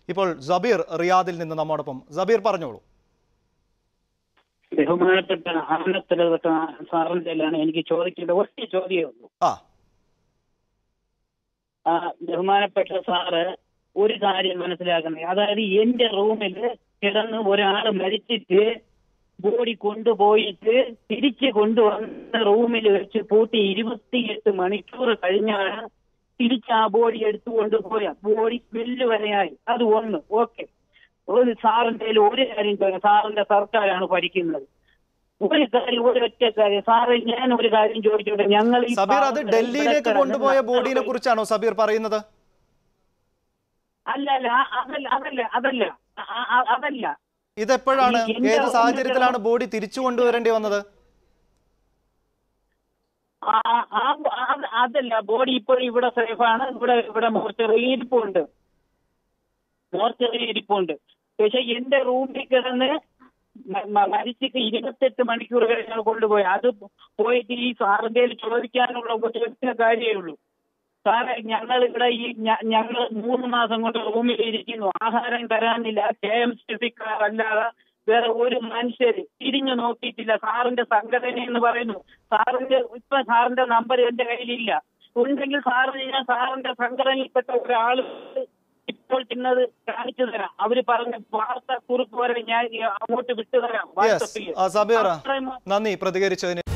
ഇപ്പോൾ സബീർ റിയാദിൽ നിന്ന് നമ്മോടൊപ്പം സബീർ പറഞ്ഞോളൂ ബഹുമാനപ്പെട്ട ആനത്തിലൊക്കെ സാറിൻ്റെലാണ് എനിക്ക് ചോദിക്കേണ്ട ഒറ്റ ചോദ്യമേ ഉള്ളൂ ആ ആ, ബഹുമാനപ്പെട്ട സാറ് ഒരു കാര്യം മനസ്സിലാക്കണേ അതായത് എന്റെ റൂമിൽ കിടന്ന് ഒരാൾ മരിച്ചിട്ട് ബോഡി കൊണ്ടുപോയിട്ട് തിരിച്ച് കൊണ്ടുവന്ന റൂമിൽ വെച്ച് പൂട്ടി ഇരുപത്തിയെട്ട് മണിക്കൂർ കഴിഞ്ഞാണ് തിരിച്ച് ആ ബോഡി എടുത്തുകൊണ്ട് പോയ ബോഡി സ്മെല്ല് വരെയായി അത് ഒന്ന് ഓക്കെ ഒരു സാറിന്റെ കയ്യിൽ ഒരു കാര്യം ചോദിക്കാം സാറിന്റെ സർക്കാരാണ് ഭരിക്കുന്നത് ഒരു കാര്യം ഒരൊറ്റ കാര്യം സാറ് ഞാൻ ഒരു കാര്യം ചോദിച്ചോട്ടെ ഞങ്ങൾ ഈ സബീർ അത് പാവങ്ങളെ ഡൽഹിയിലേക്ക് ഇവിടെ കൊണ്ടുപോയ കിടന്ന് ബോഡിനെ കുറിച്ചാണോ സബീർ പറയുന്നത് അല്ല അല്ല ആ- അതല്ല അതല്ല അതല്ല ആ- ആ- അതല്ല ഇതെപ്പോഴാണ് ഈ എന്റെ ഏത് സാഹചര്യത്തിലാണ് റൂമിൽ ബോഡി തിരിച്ചു കൊണ്ടുവരേണ്ടി വന്നത് ആ- ആ- ആ- ആ- അതല്ല ബോഡി ഇപ്പോൾ ഇവിടെ സേഫാണ് ഇവിടെ ഇവിടെ മോർച്ചറിയിൽ ഇരിപ്പുണ്ട് മോർച്ചറിയിൽ ഇരിപ്പുണ്ട് പക്ഷെ എന്റെ റൂമിൽ കിടന്ന് മ- മ- മരിച്ചിട്ട് ഇരുപത്തെട്ട് മണിക്കൂർ കഴിഞ്ഞാൽ കൊണ്ടുപോയി അത് പോയിട്ട് ഈ സാറിന്റെ കയ്യിൽ ചോദിക്കാനുള്ള ഒറ്റ കാര്യമേ ഉള്ളൂ സാറേ ഞങ്ങൾ ഇവിടെ ഈ ഞങ്ങൾ മൂന്ന് മാസം കൊണ്ട് റൂമിൽ ഇരിക്കുന്നു ആഹാരം തരാനില്ല കെ എം സി സിക്കാരല്ലാതെ വേറെ ഒരു മനുഷ്യര് തിരിഞ്ഞു നോക്കിയിട്ടില്ല സാറിന്റെ സംഘടന എന്ന് പറയുന്നു സാറിന്റെ ഇപ്പൊ സാറിന്റെ നമ്പർ എന്റെ കയ്യിലില്ല ഉണ്ടെങ്കിൽ സാറിന് ഞാൻ സാറിന്റെ സംഘടനയിൽപ്പെട്ട ഒരാൾ ഇപ്പോൾ ഇന്നത് കാണിച്ചു തരാം അവര് പറഞ്ഞ വാർത്ത കുറിപ്പ് വരെ ഞാൻ അങ്ങോട്ട് വിട്ടുതരാം യെസ് വാട്സപ്പിൽ സബീർ അത്രയും നന്ദി പ്രതികരിച്ചതിന്